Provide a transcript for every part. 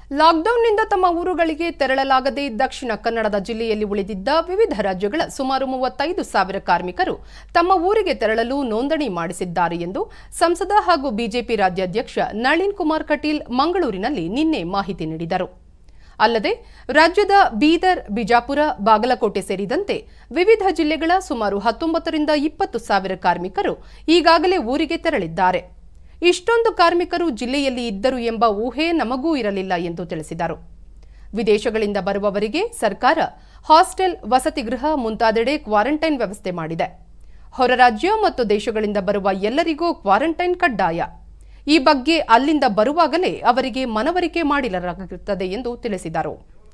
ಲಾಕ್ಡೌನ್ನಿಂದ ತಮ್ಮ ಊರುಗಳಿಗೆ ತೆರಳಲಾಗದೆ ದಕ್ಷಿಣ ಕನ್ನಡದ ಜಿಲ್ಲೆಯಲ್ಲಿ ಉಳಿದಿದ್ದ ವಿವಿಧ ರಾಜ್ಯಗಳ ಸುಮಾರು ಮೂವತ್ತೈದು ಸಾವಿರ ಕಾರ್ಮಿಕರು ತಮ್ಮ ಊರಿಗೆ ತೆರಳಲು ನೋಂದಣಿ ಮಾಡಿಸಿದ್ದಾರೆ ಎಂದು ಸಂಸದ ಹಾಗೂ ಬಿಜೆಪಿ ರಾಜ್ಯಾಧ್ಯಕ್ಷ ನಳಿನ್ ಕುಮಾರ್ ಕಟೀಲ್ ಮಂಗಳೂರಿನಲ್ಲಿ ನಿನ್ನೆ ಮಾಹಿತಿ ನೀಡಿದರು ಅಲ್ಲದೆ ರಾಜ್ಯದ ಬೀದರ್ ಬಿಜಾಪುರ ಬಾಗಲಕೋಟೆ ಸೇರಿದಂತೆ ವಿವಿಧ ಜಿಲ್ಲೆಗಳ ಸುಮಾರು ಹತ್ತೊಂಬತ್ತರಿಂದ ಇಪ್ಪತ್ತು ಸಾವಿರ ಕಾರ್ಮಿಕರು ಈಗಾಗಲೇ ಊರಿಗೆ ತೆರಳಿದ್ದಾರೆ ಇಷ್ಟೊಂದು ಕಾರ್ಮಿಕರು ಜಿಲ್ಲೆಯಲ್ಲಿ ಇದ್ದರು ಎಂಬ ಊಹೆ ನಮಗೂ ಇರಲಿಲ್ಲ ಎಂದು ತಿಳಿಸಿದರು ವಿದೇಶಗಳಿಂದ ಬರುವವರಿಗೆ ಸರ್ಕಾರ ಹಾಸ್ಟೆಲ್ ವಸತಿಗೃಹ ಮುಂತಾದೆಡೆ ಕ್ವಾರಂಟೈನ್ ವ್ಯವಸ್ಥೆ ಮಾಡಿದೆ ಹೊರ ರಾಜ್ಯ ಮತ್ತು ದೇಶಗಳಿಂದ ಬರುವ ಎಲ್ಲರಿಗೂ ಕ್ವಾರಂಟೈನ್ ಕಡ್ಡಾಯ ಈ ಬಗ್ಗೆ ಅಲ್ಲಿಂದ ಬರುವಾಗಲೇ ಅವರಿಗೆ ಮನವರಿಕೆ ಮಾಡಿರಲಾಗುತ್ತದೆ ಎಂದು ತಿಳಿಸಿದರು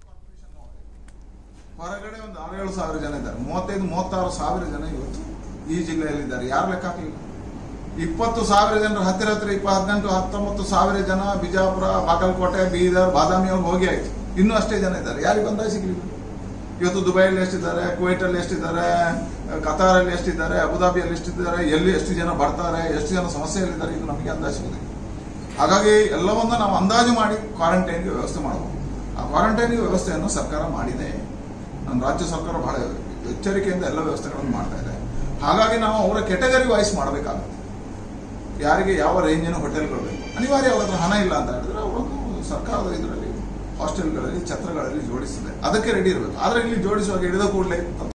ಹೊರಗಡೆ ಒಂದು ಆರು ಏಳು ಸಾವಿರ ಜನ ಇದ್ದಾರೆ ಮೂವತ್ತೈದು ಮೂವತ್ತಾರು ಸಾವಿರ ಜನ ಇವತ್ತು ಈ ಜಿಲ್ಲೆಯಲ್ಲಿದ್ದಾರೆ ಯಾರು ಲೆಕ್ಕ ಹಾಕಲಿಲ್ಲ ಇಪ್ಪತ್ತು ಸಾವಿರ ಜನರು ಹತ್ತಿರ ಹತ್ತಿರ ಇಪ್ಪ ಹದಿನೆಂಟು ಹತ್ತೊಂಬತ್ತು ಸಾವಿರ ಜನ ಬಿಜಾಪುರ ಬಾಗಲಕೋಟೆ ಬೀದರ್ ಬಾದಾಮಿ ಅವ್ರು ಹೋಗಿ ಆಯ್ತು ಇನ್ನೂ ಅಷ್ಟೇ ಜನ ಇದ್ದಾರೆ ಯಾರಿಗೆ ಬಂದಾಗ ಸಿಗಲಿಲ್ಲ ಇವತ್ತು ದುಬೈಯಲ್ಲಿ ಎಷ್ಟಿದ್ದಾರೆ ಕುವೈಟಲ್ಲಿ ಎಷ್ಟಿದ್ದಾರೆ ಕತಾರಲ್ಲಿ ಎಷ್ಟಿದ್ದಾರೆ ಅಬುದಾಬಿಯಲ್ಲಿ ಎಷ್ಟಿದ್ದಾರೆ ಎಲ್ಲಿ ಎಷ್ಟು ಜನ ಬರ್ತಾರೆ ಎಷ್ಟು ಜನ ಸಮಸ್ಯೆಯಲ್ಲಿದ್ದಾರೆ ಇದು ನಮಗೆ ಅಂದಾಜು ಸಿಗುದಿಲ್ಲ ಹಾಗಾಗಿ ಎಲ್ಲವನ್ನ ನಾವು ಅಂದಾಜು ಮಾಡಿ ಕ್ವಾರಂಟೈನ್ಗೆ ವ್ಯವಸ್ಥೆ ಮಾಡಬಹುದು ಆ ಕ್ವಾರಂಟೈನ್ಗೆ ವ್ಯವಸ್ಥೆಯನ್ನು ಸರ್ಕಾರ ಮಾಡಿದೆ ನಮ್ಮ ರಾಜ್ಯ ಸರ್ಕಾರ ಬಹಳ ಎಚ್ಚರಿಕೆಯಿಂದ ಎಲ್ಲ ವ್ಯವಸ್ಥೆಗಳನ್ನು ಮಾಡ್ತಾ ಇದೆ ಹಾಗಾಗಿ ನಾವು ಅವರ ಕೆಟಗರಿ ವೈಸ್ ಮಾಡಬೇಕಾಗುತ್ತೆ ಯಾರಿಗೆ ಯಾವ ರೇಂಜಿನ ಹೋಟೆಲ್ಗಳು ಬೇಕು ಅನಿವಾರ್ಯ ಅವ್ರ ಹತ್ರ ಹಣ ಇಲ್ಲ ಅಂತ ಹೇಳಿದ್ರೆ ಅವರೊಂದು ಸರ್ಕಾರದ ಇದರಲ್ಲಿ ಹಾಸ್ಟೆಲ್ಗಳಲ್ಲಿ ಛತ್ರಗಳಲ್ಲಿ ಜೋಡಿಸಿದೆ ಅದಕ್ಕೆ ರೆಡಿ ಇರಬೇಕು ಆದರೆ ಇಲ್ಲಿ ಜೋಡಿಸುವಾಗ ಹಿಡಿದ ಕೂಡಲೇ